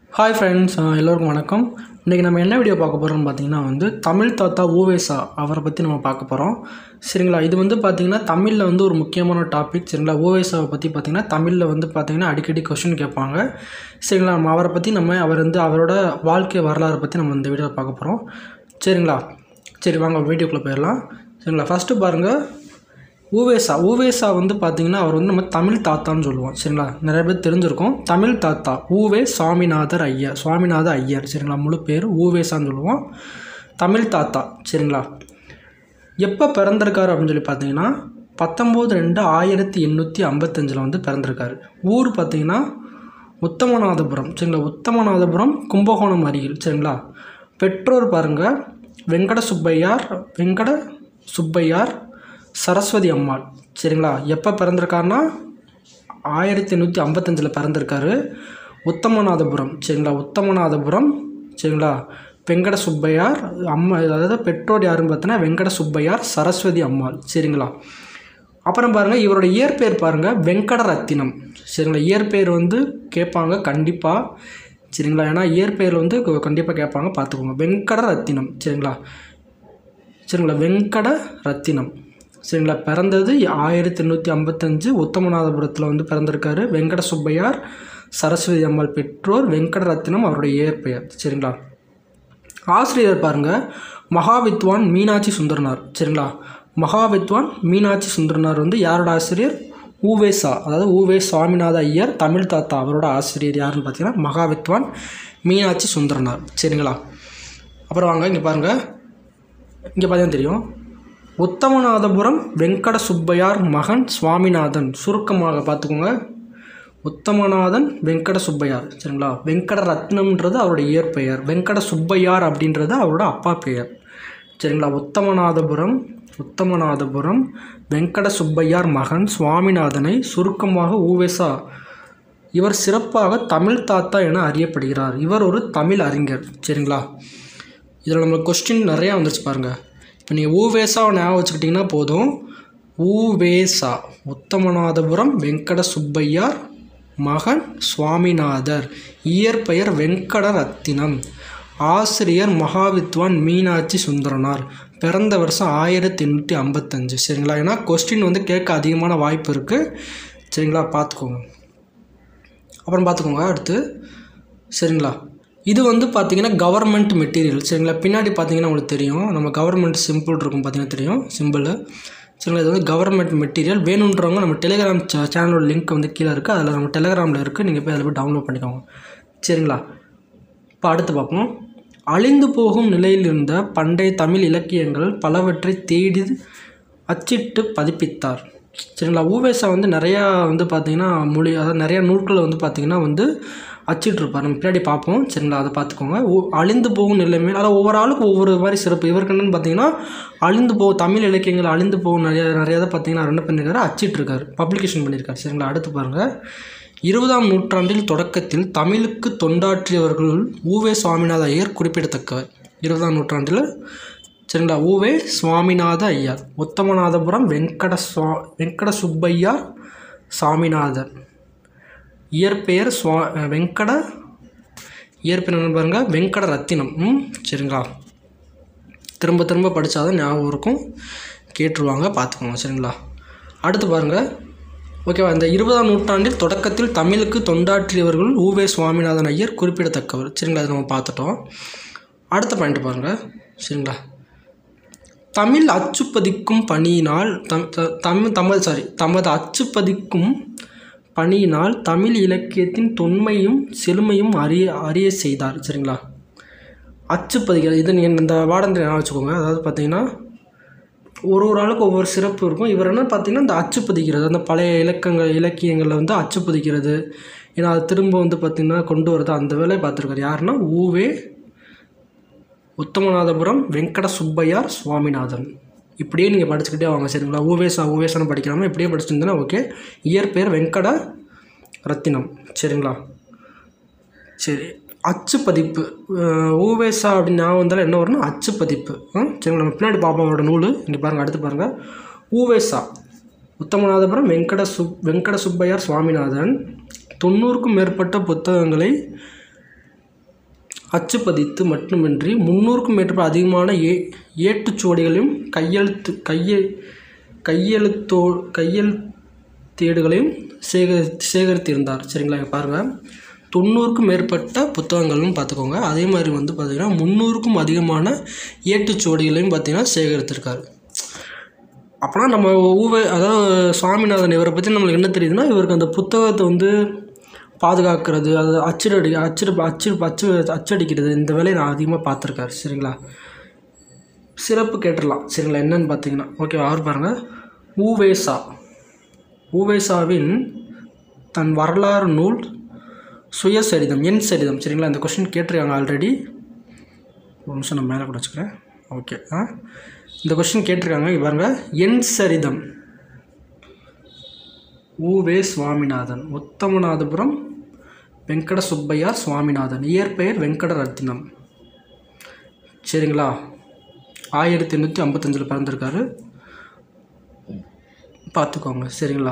hi friends எல்லோருக்கும் வணக்கம் இன்றைக்கி நம்ம என்ன வீடியோ பார்க்க போகிறோம்னு பார்த்தீங்கன்னா வந்து தமிழ் தாத்தா ஊவேசா அவரை பற்றி நம்ம பார்க்க போகிறோம் சரிங்களா இது வந்து பார்த்திங்கன்னா தமிழில் வந்து ஒரு முக்கியமான டாபிக் சரிங்களா ஊவேசாவை பற்றி பார்த்திங்கன்னா தமிழில் வந்து பார்த்திங்கன்னா அடிக்கடி கொஷின் கேட்பாங்க சரிங்களா நம்ம அவரை பற்றி நம்ம அவர் வந்து அவரோட வாழ்க்கை வரலாறை பற்றி நம்ம இந்த வீடியோவில் பார்க்க போகிறோம் சரிங்களா சரி வாங்க வீடியோக்குள்ளே போயிடலாம் சரிங்களா ஃபஸ்ட்டு பாருங்கள் ஊவேசா ஊவேசா வந்து பார்த்திங்கன்னா அவர் வந்து நம்ம தமிழ் தாத்தான்னு சொல்லுவோம் சரிங்களா நிறைய பேர் தெரிஞ்சிருக்கும் தமிழ் தாத்தா ஊவே சுவாமிநாதர் ஐயர் சுவாமிநாத ஐயர் சரிங்களா முழு பேர் ஊவேசான்னு சொல்லுவோம் தமிழ் தாத்தா சரிங்களா எப்போ பிறந்திருக்காரு அப்படின்னு சொல்லி பார்த்தீங்கன்னா பத்தொம்போது ரெண்டு ஆயிரத்தி எண்ணூற்றி ஐம்பத்தஞ்சில் வந்து பிறந்திருக்காரு ஊர் பார்த்தீங்கன்னா உத்தமநாதபுரம் சரிங்களா உத்தமநாதபுரம் கும்பகோணம் அருகில் சரிங்களா பெற்றோர் பாருங்கள் வெங்கட சுப்பையார் வெங்கட சுப்பையார் சரஸ்வதி அம்மாள் சரிங்களா எப்போ பிறந்திருக்காருன்னா ஆயிரத்தி எண்ணூற்றி ஐம்பத்தஞ்சில் பிறந்திருக்காரு உத்தமநாதபுரம் சரிங்களா உத்தமநாதபுரம் சரிங்களா வெங்கட சுப்பையார் அம்மா அதாவது பெற்றோர் யாருன்னு பார்த்தீங்கன்னா வெங்கட சுப்பையார் சரஸ்வதி அம்மாள் சரிங்களா அப்புறம் பாருங்கள் இவரோட இயற்பெயர் பாருங்கள் வெங்கட ரத்தினம் சரிங்களா இயற்பெயர் வந்து கேட்பாங்க கண்டிப்பாக சரிங்களா ஏன்னா இயற்பெயர் வந்து கண்டிப்பாக கேட்பாங்க பார்த்துக்கோங்க வெங்கட ரத்தினம் சரிங்களா சரிங்களா வெங்கட ரத்தினம் சரிங்களா பிறந்தது ஆயிரத்தி எண்ணூற்றி ஐம்பத்தஞ்சு உத்தமநாதபுரத்தில் வந்து பிறந்திருக்காரு வெங்கட சுப்பையார் சரஸ்வதி அம்மாள் பெற்றோர் வெங்கட ரத்தினம் அவருடைய இயற்பெயர் சரிங்களா ஆசிரியர் பாருங்கள் மகாவித்வான் மீனாட்சி சுந்தரனார் சரிங்களா மகாவித்வான் மீனாட்சி சுந்தரனார் வந்து யாரோட ஆசிரியர் ஊவேசா அதாவது ஊவே சுவாமிநாத ஐயர் தமிழ் தாத்தா அவரோட ஆசிரியர் யாருன்னு பார்த்தீங்கன்னா மகாவித்வான் மீனாட்சி சுந்தரனார் சரிங்களா அப்புறம் வாங்க இங்கே பாருங்கள் இங்கே பார்த்தீங்கன்னா தெரியும் உத்தமநாதபுரம் வெங்கட சுப்பையார் மகன் சுவாமிநாதன் சுருக்கமாக பார்த்துக்கோங்க உத்தமநாதன் வெங்கட சுப்பையார் சரிங்களா வெங்கட ரத்னம்ன்றது அவருடைய இயற்பெயர் வெங்கட சுப்பையார் அப்படின்றது அவரோட அப்பா பெயர் சரிங்களா உத்தமநாதபுரம் உத்தமநாதபுரம் வெங்கட சுப்பையார் மகன் சுவாமிநாதனை சுருக்கமாக ஊவேசா இவர் சிறப்பாக தமிழ் தாத்தா என அறியப்படுகிறார் இவர் ஒரு தமிழ் அறிஞர் சரிங்களா இதில் நம்ம கொஸ்டின் நிறையா வந்துருச்சு பாருங்கள் இப்போ நீங்கள் ஊவேசாவை ஞாபகம் வச்சுக்கிட்டிங்கன்னா போதும் ஊவேசா உத்தமநாதபுரம் வெங்கட சுப்பையார் மகன் சுவாமிநாதர் இயற்பெயர் வெங்கட ரத்தினம் ஆசிரியர் மகாவித்வான் மீனாட்சி சுந்தரனார் பிறந்த வருஷம் ஆயிரத்தி எண்ணூற்றி ஐம்பத்தஞ்சு சரிங்களா ஏன்னா கொஸ்டின் வந்து கேட்க அதிகமான வாய்ப்பு இருக்குது சரிங்களா பார்த்துக்கோங்க அப்புறம் பார்த்துக்கோங்க அடுத்து சரிங்களா இது வந்து பார்த்திங்கன்னா கவர்மெண்ட் மெட்டீரியல் சரிங்களா பின்னாடி பார்த்தீங்கன்னா உங்களுக்கு தெரியும் நம்ம கவர்மெண்ட் சிம்பிள் இருக்கும் பார்த்தீங்கன்னா தெரியும் சிம்பிள் சரிங்களா இது வந்து கவர்மெண்ட் மெட்டீரியல் வேணுன்றவங்க நம்ம டெலிகிராம் சேனலோட லிங்க் வந்து கீழே இருக்குது அதில் நம்ம டெலிகிராமில் இருக்குது நீங்கள் போய் அதில் போய் டவுன்லோட் பண்ணிக்கோங்க சரிங்களா இப்போ அடுத்து பார்ப்போம் அழிந்து போகும் நிலையில் இருந்த பண்டைய தமிழ் இலக்கியங்கள் பலவற்றை தேடி அச்சிட்டு பதிப்பித்தார் சரிங்களா ஊவேசா வந்து நிறையா வந்து பார்த்திங்கன்னா மொழி அதாவது நிறையா நூல்களை வந்து பார்த்திங்கன்னா வந்து அச்சிட்ருப்பார் நம்ம பின்னாடி பார்ப்போம் சரிங்களா அதை பார்த்துக்கோங்க அழிந்து போகும் நிலைமை அதாவது ஒவ்வொரு ஆளுக்கும் ஒவ்வொரு மாதிரி சிறப்பு இவருக்கு என்னென்னு பார்த்தீங்கன்னா அழிந்து போகும் தமிழ் இலக்கியங்கள் அழிந்து போகும் நிறைய நிறையா தான் பார்த்தீங்கன்னா என்ன பண்ணியிருக்காரு அச்சிட்ருக்காரு பப்ளிகேஷன் பண்ணியிருக்காரு சரிங்களா அடுத்து பாருங்கள் இருபதாம் நூற்றாண்டில் தொடக்கத்தில் தமிழுக்கு தொண்டாற்றியவர்களுள் ஊவே சுவாமிநாத ஐயர் குறிப்பிடத்தக்கவர் இருபதாம் நூற்றாண்டில் சரிங்களா ஊவே சுவாமிநாத ஐயர் உத்தமநாதபுரம் வெங்கட சுவா வெங்கட சுப்பையார் சாமிநாதர் இயற்பெயர் சுவா வெங்கட இயற்பெயர் என்ன பாருங்கள் வெங்கட ரத்தினம் ம் சரிங்களா திரும்ப திரும்ப படித்தாதான் ஞாபகம் இருக்கும் கேட்டுருவாங்க பார்த்துக்கோங்க சரிங்களா அடுத்து பாருங்கள் ஓகேவா இந்த இருபதாம் நூற்றாண்டில் தொடக்கத்தில் தமிழுக்கு தொண்டாற்றியவர்கள் ஊவே சுவாமிநாதன் ஐயர் குறிப்பிடத்தக்கவர் சரிங்களா அதை நம்ம பார்த்துட்டோம் அடுத்த பாயிண்ட் பாருங்கள் சரிங்களா தமிழ் அச்சுப்பதிக்கும் பணியினால் தம் தமிழ் தமிழ் சாரி தமது அச்சுப்பதிக்கும் பணியினால் தமிழ் இலக்கியத்தின் தொன்மையும் செழுமையும் அறிய அறிய செய்தார் சரிங்களா அச்சுப்பதிக்கிறது இது இந்த வாடந்தில் ஞாபகம் வச்சுக்கோங்க அதாவது பார்த்தீங்கன்னா ஒரு ஒரு ஆளுக்கு ஒவ்வொரு சிறப்பு இருக்கும் இவர் என்ன பார்த்தீங்கன்னா இந்த அச்சுப்பதிக்கிறது அந்த பழைய இலக்கங்கள் இலக்கியங்களில் வந்து அச்சுப்பதிக்கிறது ஏன்னா அது திரும்ப வந்து பார்த்திங்கன்னா கொண்டு வரது அந்த வேலையை பார்த்துருக்காரு யாருன்னா ஊவே உத்தமநாதபுரம் வெங்கட சுப்பையார் சுவாமிநாதன் இப்படியே நீங்கள் படிச்சுக்கிட்டே வாங்க சரிங்களா ஊவேசா ஊவேசான்னு படிக்காமல் இப்படியே படிச்சுருந்தேன்னா ஓகே இயற்பெயர் வெங்கட ரத்தினம் சரிங்களா சரி அச்சு பதிப்பு ஊவேசா அப்படின்னு ஞாபகம் வந்தாலும் என்ன வரும்னா அச்சு பதிப்பு சரிங்களா நம்ம பின்னாடி பார்ப்போம் அவரோட நூல் இங்கே பாருங்கள் அடுத்து பாருங்கள் ஊவேசா உத்தமநாதபுரம் வெங்கட சுப் வெங்கட சுப்பையார் சுவாமிநாதன் தொண்ணூறுக்கும் மேற்பட்ட புத்தகங்களை அச்சு பதித்து மட்டுமின்றி முந்நூறுக்கும் மேற்பட்ட அதிகமான ஏ ஏட்டுச்சுவடிகளையும் கையெழுத்து கைய கையெழுத்தோ கையெழுத்தேடுகளையும் சேகரி சேகரித்திருந்தார் சரிங்களா இங்க பாருங்கள் தொண்ணூறுக்கும் மேற்பட்ட புத்தகங்களும் பார்த்துக்கோங்க அதே மாதிரி வந்து பார்த்திங்கன்னா முந்நூறுக்கும் அதிகமான ஏட்டுச்சுவடிகளையும் பார்த்திங்கன்னா சேகரித்திருக்காரு அப்போனா நம்ம ஊவே அதாவது சுவாமிநாதன் இவரை பற்றி நம்மளுக்கு என்ன தெரியுதுன்னா இவருக்கு அந்த புத்தகத்தை வந்து பாதுகாக்கிறது அது அச்சிடடி அச்சிடு அச்சு அச்சு அச்சடிக்கிறது இந்த வேலையை நான் அதிகமாக பார்த்துருக்காரு சரிங்களா சிறப்பு கேட்டுடலாம் சரிங்களா என்னன்னு பார்த்தீங்கன்னா ஓகே அவர் பாருங்கள் ஊவேசா ஊவேசாவின் தன் வரலாறு நூல் சுயசரிதம் என் சரிதம் சரிங்களா இந்த கொஸ்டின் கேட்டிருக்காங்க ஆல்ரெடி ஒரு நிமிஷம் நான் மேலே கூட வச்சுக்கிறேன் ஓகே ஆ இந்த கொஸ்டின் கேட்டிருக்காங்க இங்க பாருங்க என் சரிதம் ஊவே சுவாமிநாதன் உத்தமநாதபுரம் வெங்கட சுப்பையார் சுவாமிநாதன் இயற்பெயர் வெங்கட ரத்தினம் சரிங்களா ஆயிரத்தி எண்ணூற்றி ஐம்பத்தஞ்சில் பிறந்திருக்காரு பார்த்துக்கோங்க சரிங்களா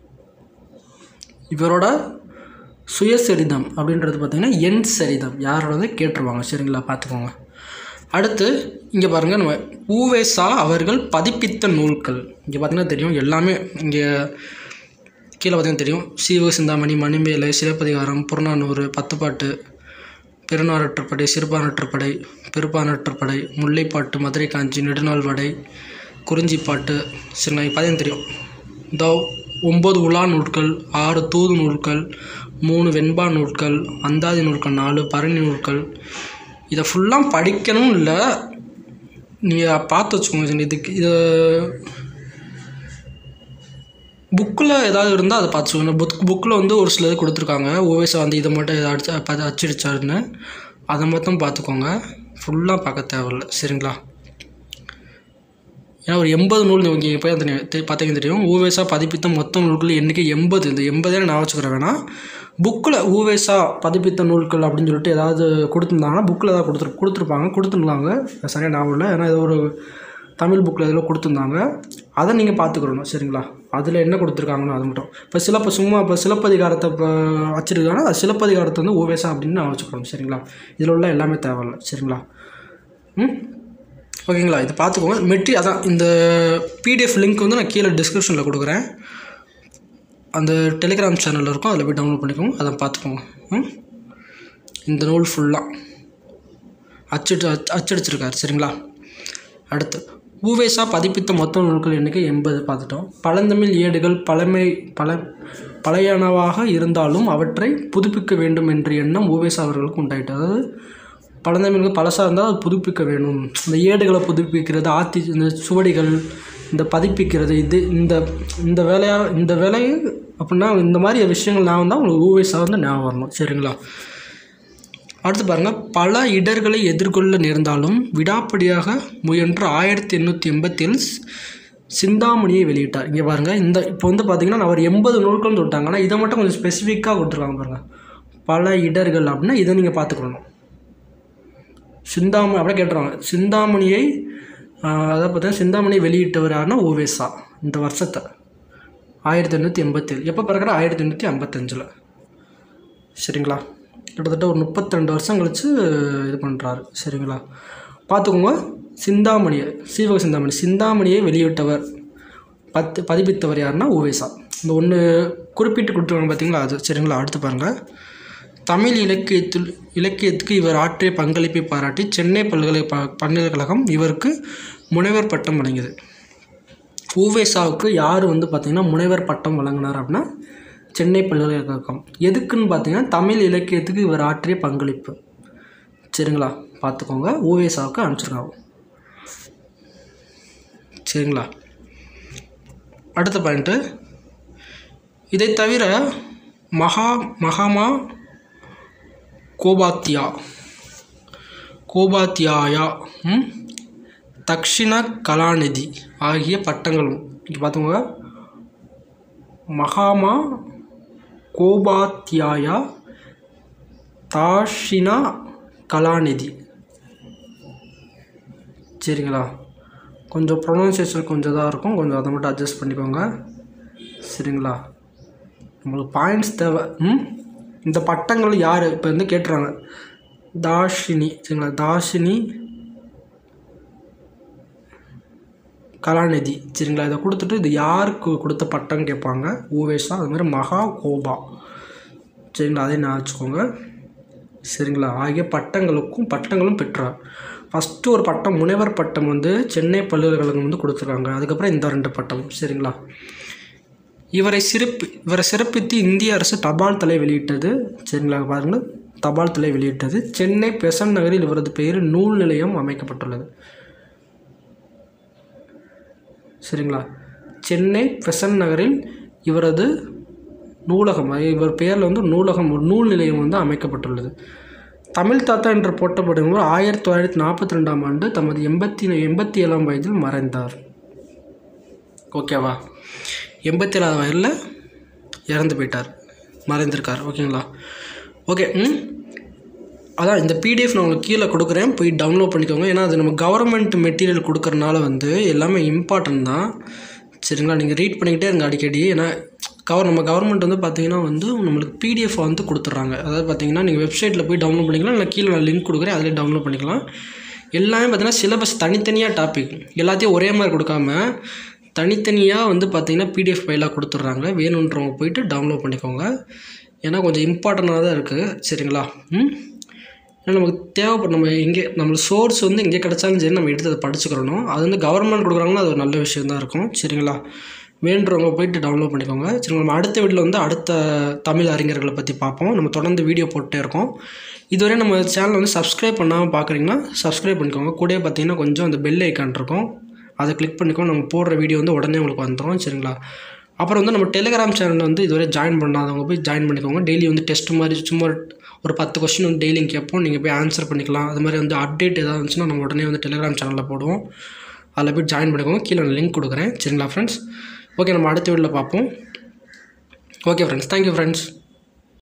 இவரோட சுயசரிதம் அப்படின்றது பார்த்தீங்கன்னா என் சரிதம் யாரோடது கேட்டுருவாங்க சரிங்களா பார்த்துக்கோங்க அடுத்து இங்கே பாருங்கள் நம்ம ஊவேசா அவர்கள் பதிப்பித்த நூல்கள் இங்கே பார்த்தீங்கன்னா தெரியும் எல்லாமே இங்கே கீழே பார்த்தீங்கன்னா தெரியும் சீவ சிந்தாமணி மணிமேலை சிலப்பதிகாரம் புறநானூறு பத்துப்பாட்டு பெருநாரற்றுப்படை சிறுபானற்றுப்படை பெருப்பானற்றுப்படை முல்லைப்பாட்டு மதுரை காஞ்சி நெடுநாள் வடை குறிஞ்சிப்பாட்டு சரி நான் பார்த்தீங்கன்னா தெரியும் இந்த ஒம்பது உலா நூல்கள் ஆறு தூது நூல்கள் மூணு வெண்பா நூல்கள் அந்தாதி நூல்கள் நாலு பரணி நூல்கள் இதை ஃபுல்லாக படிக்கணும் இல்லை நீங்கள் பார்த்து வச்சுக்கோங்க இதுக்கு இதை புக்கில் ஏதாவது இருந்தால் அதை பார்த்து சொல்லணும் புக் புக்கில் வந்து ஒரு சிலது கொடுத்துருக்காங்க ஓவேஸை வந்து இதை மட்டும் இதை அடிச்சு பார்த்து அச்சடிச்சாருன்னு அதை மட்டும் பார்த்துக்கோங்க ஃபுல்லாக பார்க்க தேவையில்ல சரிங்களா ஏன்னா ஒரு எண்பது நூல் நீங்கள் போய் அந்த பார்த்தீங்கன்னா தெரியும் ஊவேசா பதிப்பித்த மொத்த நூல்கள் எண்ணிக்கை எண்பது இந்த எண்பதே நான் வச்சுக்கிறேன் வேணாம் புக்கில் ஊவேசா பதிப்பித்த நூல்கள் அப்படின்னு சொல்லிட்டு ஏதாவது கொடுத்துருந்தாங்கன்னா புக்கில் ஏதாவது கொடுத்துரு கொடுத்துருப்பாங்க கொடுத்துருந்தாங்க சரியாக ஞாபகம் இல்லை ஏன்னா ஏதோ ஒரு தமிழ் புக்கில் எதில் கொடுத்துருந்தாங்க அதை நீங்கள் பார்த்துக்கிறணும் சரிங்களா அதில் என்ன கொடுத்துருக்காங்கன்னு அது மட்டும் இப்போ சிலப்ப சும்மா இப்போ சிலப்பதிகாரத்தை இப்போ வச்சுருக்காங்கன்னா அது சிலப்பதிகாரத்தை வந்து ஓவேசா அப்படின்னு நான் வச்சுக்கணும் சரிங்களா இதில் உள்ள எல்லாமே தேவையில்ல சரிங்களா ம் ஓகேங்களா இது பார்த்துக்கோங்க மெட்ரி அதான் இந்த பிடிஎஃப் லிங்க் வந்து நான் கீழே டிஸ்கிரிப்ஷனில் கொடுக்குறேன் அந்த டெலிகிராம் சேனலில் இருக்கும் அதில் போய் டவுன்லோட் பண்ணிக்கோங்க அதை பார்த்துக்கோங்க ம் இந்த நூல் ஃபுல்லாக அச்சடி அச் அச்சடிச்சிருக்காரு சரிங்களா அடுத்து ஊவேசா பதிப்பித்த மொத்த நூல்கள் எண்ணிக்கை எண்பது பார்த்துட்டோம் பழந்தமிழ் ஏடுகள் பழமை பல பழையனவாக இருந்தாலும் அவற்றை புதுப்பிக்க வேண்டும் என்ற எண்ணம் ஊவேசா அவர்களுக்கு உண்டாயிட்டு அதாவது பழந்தமிழ்கள் பழசாக இருந்தால் அது புதுப்பிக்க வேணும் இந்த ஏடுகளை புதுப்பிக்கிறது ஆத்தி இந்த சுவடிகள் இந்த பதிப்பிக்கிறது இது இந்த இந்த வேலையாக இந்த வேலை அப்படின்னா இந்த மாதிரி விஷயங்கள் ஞாபகம் தான் உங்களுக்கு ஊவேசா வந்து ஞாபகம் வரணும் சரிங்களா அடுத்து பாருங்கள் பல இடர்களை எதிர்கொள்ள நேர்ந்தாலும் விடாப்படியாக முயன்று ஆயிரத்தி எண்ணூற்றி எண்பத்தில் சிந்தாமணியை வெளியிட்டார் இங்கே பாருங்கள் இந்த இப்போ வந்து பார்த்தீங்கன்னா அவர் எண்பது நூல்கள்னு சொல்லிட்டாங்க ஆனால் இதை மட்டும் கொஞ்சம் ஸ்பெசிஃபிக்காக கொடுத்துருக்காங்க பாருங்கள் பல இடர்கள் அப்படின்னா இதை நீங்கள் பார்த்துக்கணும் சிந்தாமணி அப்படியே கேட்டுருவாங்க சிந்தாமணியை அதை பார்த்தீங்கன்னா சிந்தாமணியை வெளியிட்டவர் யாருன்னா ஓவேசா இந்த வருஷத்தை ஆயிரத்தி எண்ணூற்றி எண்பத்தேழு எப்போ பிறகுற ஆயிரத்தி எண்ணூற்றி ஐம்பத்தஞ்சில் சரிங்களா கிட்டத்தட்ட ஒரு முப்பத்தி ரெண்டு வருஷம் கழித்து இது பண்ணுறாரு சரிங்களா பார்த்துக்கோங்க சிந்தாமணியை சீவக சிந்தாமணி சிந்தாமணியை வெளியிட்டவர் பத்து பதிப்பித்தவர் யாருன்னா ஓவேசா இந்த ஒன்று குறிப்பிட்டு கொடுத்துருவாங்க பார்த்தீங்களா அது சரிங்களா அடுத்து பாருங்கள் தமிழ் இலக்கியத்தில் இலக்கியத்துக்கு இவர் ஆற்றிய பங்களிப்பை பாராட்டி சென்னை பல்கலை ப பல்கலைக்கழகம் இவருக்கு முனைவர் பட்டம் வழங்கியது ஊவேசாவுக்கு யார் வந்து பார்த்திங்கன்னா முனைவர் பட்டம் வழங்கினார் அப்படின்னா சென்னை பல்கலைக்கழகம் எதுக்குன்னு பார்த்தீங்கன்னா தமிழ் இலக்கியத்துக்கு இவர் ஆற்றிய பங்களிப்பு சரிங்களா பார்த்துக்கோங்க ஓவேசாவுக்கு அனுப்பிச்சிருக்காங்க சரிங்களா அடுத்த பாயிண்ட்டு இதை தவிர மகா மகாமா கோபாத்தியா கோபாத்தியாயா ம், தக்ஷிண கலாநிதி ஆகிய பட்டங்களும் இங்கே பார்த்துக்கோங்க மகாமா கோபாத்தியாயா தாஷினா கலாநிதி சரிங்களா கொஞ்சம் ப்ரொனவுன்சியேஷன் கொஞ்சம் இதாக இருக்கும் கொஞ்சம் அதை மட்டும் அட்ஜஸ்ட் பண்ணிக்கோங்க சரிங்களா நம்மளுக்கு பாயிண்ட்ஸ் தேவை ம் இந்த பட்டங்கள் யார் இப்போ வந்து கேட்டுறாங்க தாஷினி சரிங்களா தாஷினி கலாநிதி சரிங்களா இதை கொடுத்துட்டு இது யாருக்கு கொடுத்த பட்டம் கேட்பாங்க ஊவேசா அது மாதிரி மகா கோபா சரிங்களா அதை நான் வச்சுக்கோங்க சரிங்களா ஆகிய பட்டங்களுக்கும் பட்டங்களும் பெற்றார் ஃபஸ்ட்டு ஒரு பட்டம் முனைவர் பட்டம் வந்து சென்னை பல்கலைக்கழகம் வந்து கொடுத்துருக்காங்க அதுக்கப்புறம் இந்த ரெண்டு பட்டம் சரிங்களா இவரை சிறப்பி இவரை சிறப்பித்து இந்திய அரசு தபால் தலை வெளியிட்டது சரிங்களா பாருங்கள் தபால் தலை வெளியிட்டது சென்னை பெசன் நகரில் இவரது பெயரில் நூல் நிலையம் அமைக்கப்பட்டுள்ளது சரிங்களா சென்னை பெசன் நகரில் இவரது நூலகம் அதாவது இவர் பெயரில் வந்து நூலகம் ஒரு நூல் நிலையம் வந்து அமைக்கப்பட்டுள்ளது தமிழ் தாத்தா என்று போட்டப்படுவர் ஆயிரத்தி தொள்ளாயிரத்தி நாற்பத்தி ரெண்டாம் ஆண்டு தமது எண்பத்தி எண்பத்தி ஏழாம் வயதில் மறைந்தார் ஓகேவா எண்பத்தி ஏழாவது வயதில் இறந்து போயிட்டார் மறைந்திருக்கார் ஓகேங்களா ஓகே ம் அதான் இந்த பிடிஎஃப் நான் உங்களுக்கு கீழே கொடுக்குறேன் போய் டவுன்லோட் பண்ணிக்கோங்க ஏன்னா அது நம்ம கவர்மெண்ட் மெட்டீரியல் கொடுக்கறனால வந்து எல்லாமே இம்பார்ட்டன்ட் தான் சரிங்களா நீங்கள் ரீட் பண்ணிக்கிட்டே இருங்க அடிக்கடி ஏன்னா கவர் நம்ம கவர்மெண்ட் வந்து பார்த்தீங்கன்னா வந்து நம்மளுக்கு பிடிஎஃப் வந்து கொடுத்துட்றாங்க அதாவது பார்த்தீங்கன்னா நீங்கள் வெப்சைட்டில் போய் டவுன்லோட் பண்ணிக்கலாம் இல்லை கீழே நான் லிங்க் கொடுக்குறேன் அதிலே டவுன்லோட் பண்ணிக்கலாம் எல்லாமே பார்த்தீங்கன்னா சிலபஸ் தனித்தனியாக டாபிக் எல்லாத்தையும் ஒரே மாதிரி கொடுக்காம தனித்தனியாக வந்து பார்த்தீங்கன்னா பிடிஎஃப் ஃபைலாக கொடுத்துட்றாங்க வேணுன்றவங்க போயிட்டு டவுன்லோட் பண்ணிக்கோங்க ஏன்னா கொஞ்சம் இம்பார்ட்டண்ட்டாக தான் இருக்குது சரிங்களா ம் ஏன்னா நமக்கு தேவைப்படும் நம்ம எங்கே நம்மளுக்கு சோர்ஸ் வந்து எங்கே கிடைச்சாலும் சரி நம்ம எடுத்து அதை படிச்சுக்கிறணும் அது வந்து கவர்மெண்ட் கொடுக்குறாங்கன்னா அது ஒரு நல்ல விஷயம் தான் இருக்கும் சரிங்களா வேண்டுறவங்க போயிட்டு டவுன்லோட் பண்ணிக்கோங்க சரி நம்ம அடுத்த வீடியோவில் வந்து அடுத்த தமிழ் அறிஞர்களை பற்றி பார்ப்போம் நம்ம தொடர்ந்து வீடியோ போட்டே இருக்கோம் இதுவரை நம்ம சேனல் வந்து சப்ஸ்கிரைப் பண்ணாமல் பார்க்குறீங்கன்னா சப்ஸ்கிரைப் பண்ணிக்கோங்க கூடயே பார்த்தீங்கன்னா கொஞ்சம் அந்த பெல் ஐக்கான் இருக்கும் அதை கிளிக் பண்ணிக்கோங்க நம்ம போடுற வீடியோ வந்து உடனே உங்களுக்கு வந்துடும் சரிங்களா அப்புறம் வந்து நம்ம டெலிகிராம் சேனலில் வந்து இதுவரை ஜாயின் பண்ணாதவங்க போய் ஜாயின் பண்ணிக்கோங்க டெய்லி வந்து டெஸ்ட் மாதிரி சும்மா ஒரு பத்து கொஸ்டின் வந்து டெய்லியும் கேட்போம் நீங்கள் போய் ஆன்சர் பண்ணிக்கலாம் அது மாதிரி வந்து அப்டேட் ஏதாவது இருந்துச்சுன்னா நம்ம உடனே வந்து டெலிகிராம் சேனலில் போடுவோம் அதில் போய் ஜாயின் பண்ணிக்கோங்க கீழே நான் லிங்க் கொடுக்குறேன் சரிங்களா ஃப்ரெண்ட்ஸ் ஓகே நம்ம அடுத்த வீடியோவில் பார்ப்போம் ஓகே ஃப்ரெண்ட்ஸ் தேங்க்யூ ஃப்ரெண்ட்ஸ்